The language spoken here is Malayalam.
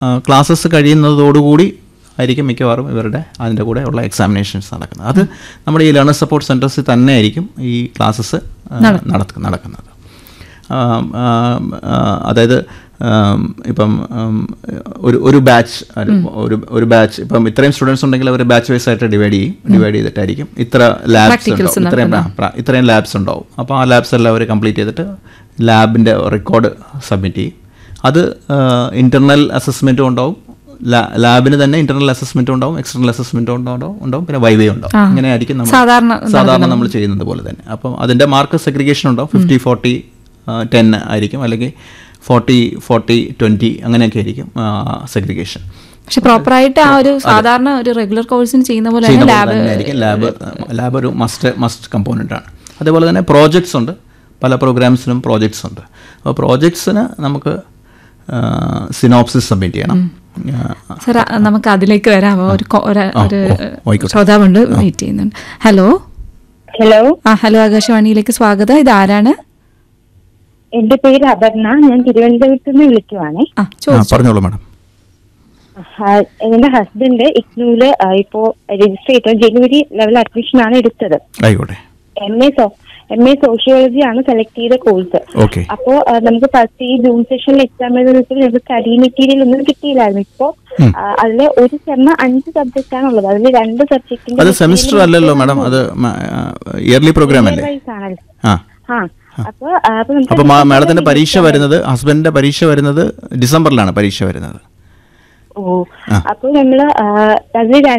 ക്ലാസ്സസ് കഴിയുന്നതോടുകൂടി ആയിരിക്കും മിക്കവാറും ഇവരുടെ അതിൻ്റെ കൂടെ ഉള്ള എക്സാമിനേഷൻസ് നടക്കുന്നത് അത് നമ്മുടെ ഈ ലേണർ സപ്പോർട്ട് സെൻറ്റേഴ്സിൽ തന്നെ ആയിരിക്കും ഈ ക്ലാസ്സസ് നടക്കുന്നത് ആം, ആം, ആ, അതായത് ആം, ഇപ്പം ആം, ഒരു ഒരു ബാച്ച് ഒരു ഒരു ബാച്ച് ഇപ്പം ഇത്രയും സ്റ്റുഡൻസ് ഉണ്ടെങ്കിൽ അവർ ബാച്ച് വൈസ് ആയിട്ട് ഡിവൈഡ് ചെയ്യും ഡിവൈഡ് ചെയ്തിട്ടായിരിക്കും ഇത്ര ലാബ്സ് ഉണ്ടാവും ഇത്രയും ആ, പ്ര- ഇത്രയും ലാബ്സ് ഉണ്ടാവും അപ്പോൾ ആ ലാബ്സ് എല്ലാം അവർ കംപ്ലീറ്റ് ചെയ്തിട്ട് ലാബിൻ്റെ റെക്കോർഡ് സബ്മിറ്റ് ചെയ്യും അത് ഇൻറ്റർണൽ അസസ്മെൻറ്റും ഉണ്ടാവും ലാ- ലാബിന് തന്നെ ഇന്റർണൽ അസസ്മെന്റും ഉണ്ടാവും എക്സ്റ്റർണൽ അസസ്മെന്റും ഉണ്ടാവും ഉണ്ടാവും പിന്നെ വൈവേ ഉണ്ടാവും ഇങ്ങനെ ആയിരിക്കും നമ്മൾ സാധാരണ സാധാരണ നമ്മൾ ചെയ്യുന്നത് പോലെ തന്നെ അപ്പം അതിന്റെ മാർക്ക് സെഗ്രിഗേഷൻ ഉണ്ടാവും ഫിഫ്റ്റി ഫോർട്ടി ടെൻ ആയിരിക്കും അല്ലെങ്കിൽ ഫോർട്ടി ഫോർട്ടി ട്വൻറ്റി അങ്ങനെയൊക്കെ ആയിരിക്കും സെഗ്രിഗേഷൻ പക്ഷെ പ്രോപ്പറായിട്ട് ആ ഒരു സാധാരണ ഒരു റെഗുലർ കോഴ്സിന് ചെയ്യുന്ന പോലെ തന്നെ ചെയ്യുന്ന ലാബ് പോലെ തന്നെ ആയിരിക്കും ലാബ് ലാബ് ഒരു മസ്റ്റ് മസ്റ്റ് കമ്പോണൻ്റ് ആണ് അതേപോലെ തന്നെ പ്രോജക്ട്സ് ഉണ്ട് പല പ്രോഗ്രാംസിനും പ്രോജക്ട്സ് ഉണ്ട് അപ്പോൾ പ്രോജക്ട്സിന് നമുക്ക് സിനോപ്സിസ് സബ്മിറ്റ് ചെയ്യണം ആ, സാർ ആ, നമുക്ക് അതിലേക്ക് വരാമോ ഒരു കൊ- ഒരു ഒരു ഓ, ആയിക്കോട്ടെ. ശ്രോതാവുണ്ട് വെയിറ്റ് ചെയ്യുന്നുണ്ട് ഹലോ ഹലോ ആ ഹലോ ആകാശവാണിയിലേക്ക് സ്വാഗതം ഇത് ആരാണ് എന്റെ പേര് അപർണ ഞാൻ തിരുവനന്തപുരത്ത് നിന്ന് വിളിക്കുവാണേ ആ ആ, ചോദിച്ചു പറഞ്ഞോളൂ മാഡം ആ, എന്റെ ഹസ്ബൻഡ് ഇഗ്നൂല് ആ, ഇപ്പോ രജിസ്റ്റർ ചെയ്ത ജനുവരി ലെവൽ അഡ്മിഷൻ ആണ് എടുത്തത് ആയിക്കോട്ടെ M A M A sociology ആണ് സെലക്ട് ചെയ്ത കോഴ്സ് ഓക്കെ അപ്പോ ആ, നമുക്ക് ഫസ്റ്റ് ഈ ജൂൺ സെഷനിൽ എക്സാം എഴുതുന്നതിൽ നമുക്ക് സ്റ്റഡി മെറ്റീരിയൽ ഒന്നും കിട്ടിയില്ലായിരുന്നു ഇപ്പോ ആ, അതില് ഒരു സെമ്മ അഞ്ച് സബ്ജക്റ്റ് ആണുള്ളത് അതിൽ രണ്ട് സബ്ജക്റ്റിന്റെ അത് സെമിസ്റ്റർ അല്ലല്ലോ മാഡം അത് ഇയർലി പ്രോഗ്രാം അല്ലേ ആണല്ലോ ആ ആ അപ്പൊ ആ, അപ്പൊ നമുക്ക് അപ്പോൾ മാഡത്തിന്റെ പരീക്ഷ വരുന്നത് ഹസ്ബൻഡിന്റെ പരീക്ഷ വരുന്നത് ഡിസംബറിലാണ് പരീക്ഷ വരുന്നത് ഓ അപ്പൊ നമ്മള് ആ, അതിൽ